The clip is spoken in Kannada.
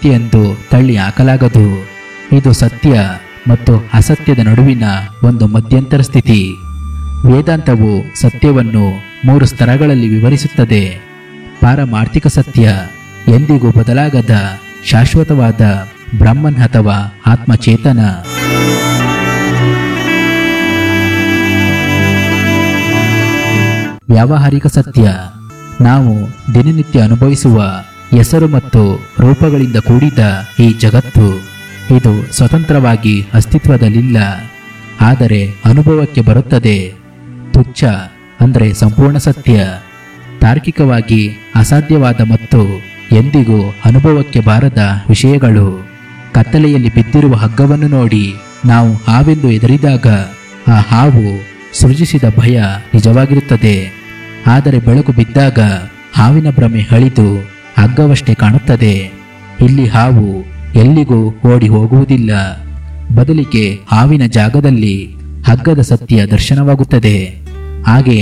ಮಿಥ್ಯ ಎಂದು ತಳ್ಳಿ ಹಾಕಲಾಗದು ಇದು ಸತ್ಯ ಮತ್ತು ಅಸತ್ಯದ ನಡುವಿನ ಒಂದು ಮಧ್ಯಂತರ ಸ್ಥಿತಿ ವೇದಾಂತವು ಸತ್ಯವನ್ನು ಮೂರು ಸ್ತರಗಳಲ್ಲಿ ವಿವರಿಸುತ್ತದೆ ಪಾರಮಾರ್ಥಿಕ ಸತ್ಯ ಎಂದಿಗೂ ಬದಲಾಗದ ಶಾಶ್ವತವಾದ ಬ್ರಹ್ಮನ್ ಅಥವಾ ಆತ್ಮಚೇತನ ವ್ಯಾವಹಾರಿಕ ಸತ್ಯ ನಾವು ದಿನನಿತ್ಯ ಅನುಭವಿಸುವ ಹೆಸರು ಮತ್ತು ರೂಪಗಳಿಂದ ಕೂಡಿದ ಈ ಜಗತ್ತು ಇದು ಸ್ವತಂತ್ರವಾಗಿ ಅಸ್ತಿತ್ವದಲ್ಲಿಲ್ಲ ಆದರೆ ಅನುಭವಕ್ಕೆ ಬರುತ್ತದೆ ತುಚ್ಛ ಅಂದರೆ ಸಂಪೂರ್ಣ ಸತ್ಯ ತಾರ್ಕಿಕವಾಗಿ ಅಸಾಧ್ಯವಾದ ಮತ್ತು ಎಂದಿಗೂ ಅನುಭವಕ್ಕೆ ಬಾರದ ವಿಷಯಗಳು ಕತ್ತಲೆಯಲ್ಲಿ ಬಿದ್ದಿರುವ ಹಗ್ಗವನ್ನು ನೋಡಿ ನಾವು ಹಾವೆಂದು ಎದುರಿದಾಗ ಆ ಹಾವು ಸೃಜಿಸಿದ ಭಯ ನಿಜವಾಗಿರುತ್ತದೆ ಆದರೆ ಬೆಳಕು ಬಿದ್ದಾಗ ಹಾವಿನ ಭ್ರಮೆ ಅಳಿದು ಹಗ್ಗವಷ್ಟೇ ಕಾಣುತ್ತದೆ ಇಲ್ಲಿ ಹಾವು ಎಲ್ಲಿಗೂ ಓಡಿ ಹೋಗುವುದಿಲ್ಲ ಬದಲಿಗೆ ಹಾವಿನ ಜಾಗದಲ್ಲಿ ಹಗ್ಗದ ಸತ್ಯ ದರ್ಶನವಾಗುತ್ತದೆ ಹಾಗೆ